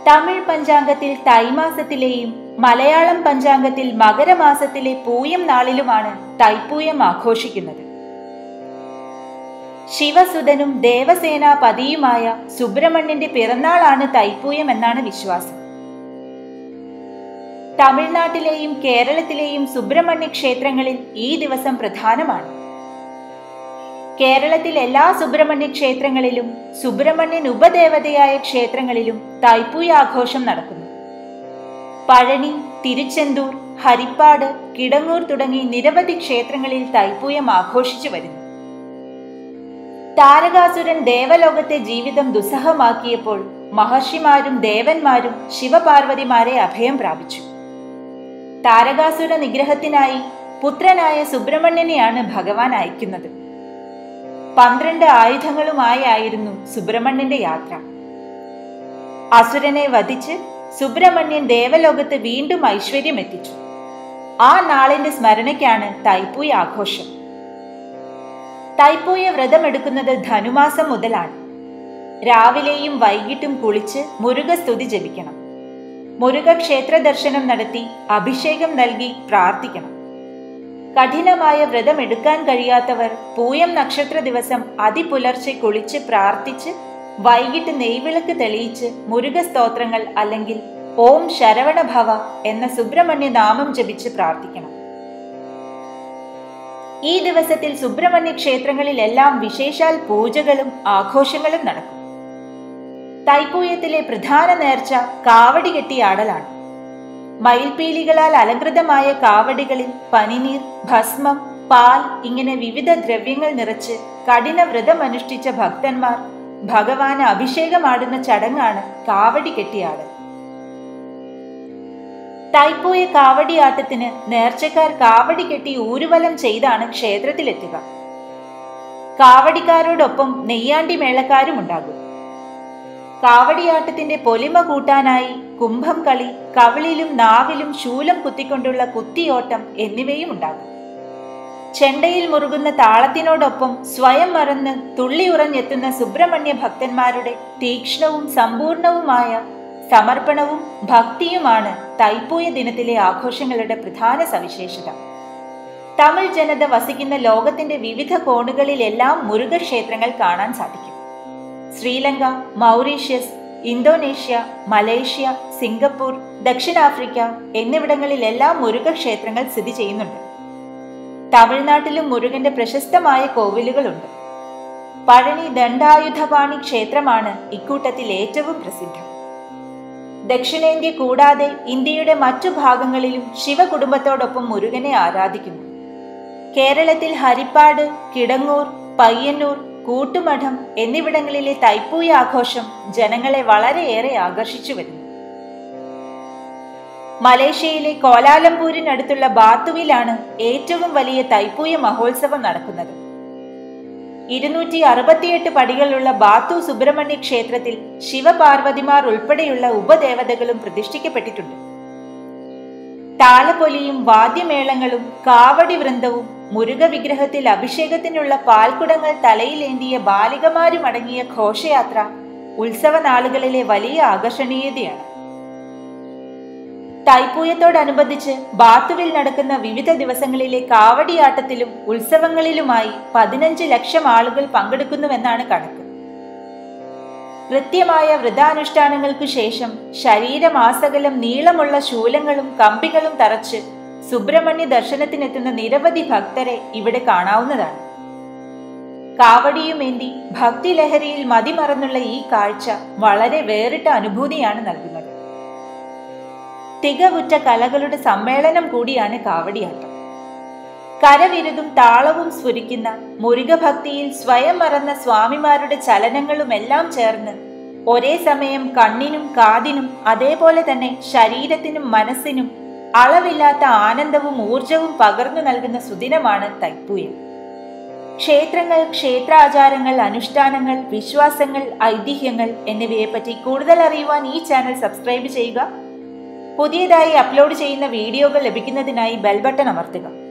തമിഴ് പഞ്ചാംഗത്തിൽ തൈമാസത്തിലെയും മലയാളം പഞ്ചാംഗത്തിൽ മകരമാസത്തിലെ പൂയം നാളിലുമാണ് തൈപ്പൂയം ആഘോഷിക്കുന്നത് ശിവസുതനും ദേവസേനാപതിയുമായ സുബ്രഹ്മണ്യന്റെ പിറന്നാളാണ് തൈപ്പൂയം എന്നാണ് വിശ്വാസം തമിഴ്നാട്ടിലെയും കേരളത്തിലെയും സുബ്രഹ്മണ്യ ക്ഷേത്രങ്ങളിൽ ഈ ദിവസം പ്രധാനമാണ് കേരളത്തിൽ എല്ലാ സുബ്രഹ്മണ്യ ക്ഷേത്രങ്ങളിലും സുബ്രഹ്മണ്യൻ ഉപദേവതയായ ക്ഷേത്രങ്ങളിലും തൈപ്പൂയ ആഘോഷം നടക്കുന്നു പഴനി തിരുച്ചെന്തൂർ ഹരിപ്പാട് കിടങ്ങൂർ തുടങ്ങി നിരവധി ക്ഷേത്രങ്ങളിൽ തൈപ്പൂയം ആഘോഷിച്ചു വരുന്നു താരകാസുരൻ ദേവലോകത്തെ ജീവിതം ദുസ്സഹമാക്കിയപ്പോൾ മഹർഷിമാരും ദേവന്മാരും ശിവപാർവതിമാരെ അഭയം പ്രാപിച്ചു താരകാസുര നിഗ്രഹത്തിനായി പുത്രനായ സുബ്രഹ്മണ്യനെയാണ് ഭഗവാൻ അയക്കുന്നത് പന്ത്രണ്ട് ആയുധങ്ങളുമായായിരുന്നു സുബ്രഹ്മണ്യന്റെ യാത്ര അസുരനെ വധിച്ച് സുബ്രഹ്മണ്യൻ ദേവലോകത്ത് വീണ്ടും ഐശ്വര്യം എത്തിച്ചു ആ നാളിന്റെ സ്മരണയ്ക്കാണ് തൈപ്പൂയ ആഘോഷം തൈപ്പൂയ വ്രതമെടുക്കുന്നത് ധനുമാസം മുതലാണ് രാവിലെയും വൈകിട്ടും കുളിച്ച് മുരുകസ്തുതി ജപിക്കണം മുരുക ക്ഷേത്ര ദർശനം നടത്തി അഭിഷേകം നൽകി പ്രാർത്ഥിക്കണം കഠിനമായ വ്രതം എടുക്കാൻ കഴിയാത്തവർ പൂയം നക്ഷത്ര ദിവസം അതിപുലർച്ചെ കുളിച്ച് പ്രാർത്ഥിച്ച് വൈകിട്ട് നെയ്വിളക്ക് തെളിയിച്ച് മുരുക സ്തോത്രങ്ങൾ അല്ലെങ്കിൽ ഓം ശരവണ ഭവ എന്ന സുബ്രഹ്മണ്യ നാമം ജപിച്ച് പ്രാർത്ഥിക്കണം ഈ ദിവസത്തിൽ സുബ്രഹ്മണ്യ ക്ഷേത്രങ്ങളിലെല്ലാം വിശേഷാൽ പൂജകളും ആഘോഷങ്ങളും നടക്കും തൈപ്പൂയത്തിലെ പ്രധാന നേർച്ച കാവടി കെട്ടിയാടലാണ് മയിൽപീലികളാൽ അലങ്കൃതമായ കാവടികളിൽ പനിനീർ ഭസ്മം പാൽ ഇങ്ങനെ വിവിധ ദ്രവ്യങ്ങൾ നിറച്ച് കഠിന വ്രതം അനുഷ്ഠിച്ച ഭക്തന്മാർ ഭഗവാന് അഭിഷേകമാടുന്ന ചടങ്ങാണ് കാവടി കെട്ടിയാടൽ തൈപ്പൂയ കാവടിയാട്ടത്തിന് നേർച്ചക്കാർ കാവടി കെട്ടി ഊരുവലം ചെയ്താണ് ക്ഷേത്രത്തിലെത്തുക കാവടിക്കാരോടൊപ്പം നെയ്യാണ്ടി മേളക്കാരും ഉണ്ടാകും കാവടിയാട്ടത്തിന്റെ പൊലിമ കൂട്ടാനായി കുംഭം കളി കവിളിലും നാവിലും ശൂലം കുത്തിക്കൊണ്ടുള്ള കുത്തിയോട്ടം എന്നിവയും ഉണ്ടാകും ചെണ്ടയിൽ മുറുകുന്ന താളത്തിനോടൊപ്പം സ്വയം മറന്ന് തുള്ളിയുറഞ്ഞെത്തുന്ന സുബ്രഹ്മണ്യ ഭക്തന്മാരുടെ തീക്ഷ്ണവും സമ്പൂർണവുമായ സമർപ്പണവും ഭക്തിയുമാണ് തൈപ്പൂയ ദിനത്തിലെ ആഘോഷങ്ങളുടെ പ്രധാന സവിശേഷത തമിഴ് ജനത വസിക്കുന്ന ലോകത്തിന്റെ വിവിധ കോണുകളിലെല്ലാം മുരുക ക്ഷേത്രങ്ങൾ കാണാൻ സാധിക്കും Sri Lanka Mauritius Indonesia Malaysia Singapore ദക്ഷിണാഫ്രിക്ക എന്നിവിടങ്ങളിലെല്ലാം മുരുക ക്ഷേത്രങ്ങൾ സ്ഥിതി ചെയ്യുന്നുണ്ട് തമിഴ്നാട്ടിലും മുരുകന്റെ പ്രശസ്തമായ കോവിലുകളുണ്ട് പഴനി ദണ്ഡായുധപാണി ക്ഷേത്രമാണ് ഇക്കൂട്ടത്തിൽ ഏറ്റവും പ്രസിദ്ധം ദക്ഷിണേന്ത്യ കൂടാതെ ഇന്ത്യയുടെ മറ്റു ഭാഗങ്ങളിലും ശിവകുടുംബത്തോടൊപ്പം മുരുകനെ ആരാധിക്കുന്നു കേരളത്തിൽ ഹരിപ്പാട് കിടങ്ങൂർ പയ്യന്നൂർ കൂട്ടുമഠം എന്നിവിടങ്ങളിലെ തൈപ്പൂയ ആഘോഷം ജനങ്ങളെ വളരെയേറെ ആകർഷിച്ചു വരുന്നു മലേഷ്യയിലെ കോലാലംപൂരിനടുത്തുള്ള ബാത്തുവിലാണ് ഏറ്റവും വലിയ തൈപ്പൂയ മഹോത്സവം നടക്കുന്നത് ഇരുന്നൂറ്റി അറുപത്തിയെട്ട് പടികളുള്ള ബാത്തു സുബ്രഹ്മണ്യ ക്ഷേത്രത്തിൽ ശിവപാർവതിമാർ ഉൾപ്പെടെയുള്ള ഉപദേവതകളും പ്രതിഷ്ഠിക്കപ്പെട്ടിട്ടുണ്ട് താലപ്പൊലിയും വാദ്യമേളങ്ങളും കാവടി വൃന്ദവും മുരുക വിഗ്രഹത്തിൽ അഭിഷേകത്തിനുള്ള പാൽക്കുടങ്ങൾ തലയിലേന്തിയ ബാലികമാരും അടങ്ങിയ ഘോഷയാത്ര ഉത്സവ നാളുകളിലെ വലിയ ആകർഷണീയതയാണ് തൈപ്പൂയത്തോടനുബന്ധിച്ച് ബാത്തുവിൽ നടക്കുന്ന വിവിധ ദിവസങ്ങളിലെ കാവടിയാട്ടത്തിലും ഉത്സവങ്ങളിലുമായി പതിനഞ്ച് ലക്ഷം ആളുകൾ പങ്കെടുക്കുന്നുവെന്നാണ് കണക്ക് കൃത്യമായ വ്രതാനുഷ്ഠാനങ്ങൾക്കു ശേഷം ശരീരമാസകലം നീളമുള്ള ശൂലങ്ങളും കമ്പികളും തറച്ച് സുബ്രഹ്മണ്യ ദർശനത്തിനെത്തുന്ന നിരവധി ഭക്തരെ ഇവിടെ കാണാവുന്നതാണ് കാവടിയുമേന്തി ഭക്തിലഹരിയിൽ മതിമറന്നുള്ള ഈ കാഴ്ച വളരെ വേറിട്ട അനുഭൂതിയാണ് നൽകുന്നത് തികവുറ്റ കലകളുടെ സമ്മേളനം കൂടിയാണ് കാവടിയാട്ടം കരവിരുതും താളവും സ്ഫുരിക്കുന്ന മുരുകഭക്തിയിൽ സ്വയം മറന്ന സ്വാമിമാരുടെ ചലനങ്ങളുമെല്ലാം ചേർന്ന് ഒരേ സമയം കണ്ണിനും കാതിനും അതേപോലെ തന്നെ ശരീരത്തിനും മനസ്സിനും അളവില്ലാത്ത ആനന്ദവും ഊർജവും പകർന്നു നൽകുന്ന സുദിനമാണ് തൈപ്പൂയം ക്ഷേത്രങ്ങൾ ക്ഷേത്രാചാരങ്ങൾ അനുഷ്ഠാനങ്ങൾ വിശ്വാസങ്ങൾ ഐതിഹ്യങ്ങൾ എന്നിവയെപ്പറ്റി കൂടുതൽ അറിയുവാൻ ഈ ചാനൽ സബ്സ്ക്രൈബ് ചെയ്യുക പുതിയതായി അപ്ലോഡ് ചെയ്യുന്ന വീഡിയോകൾ ലഭിക്കുന്നതിനായി ബെൽ ബട്ടൺ അമർത്തുക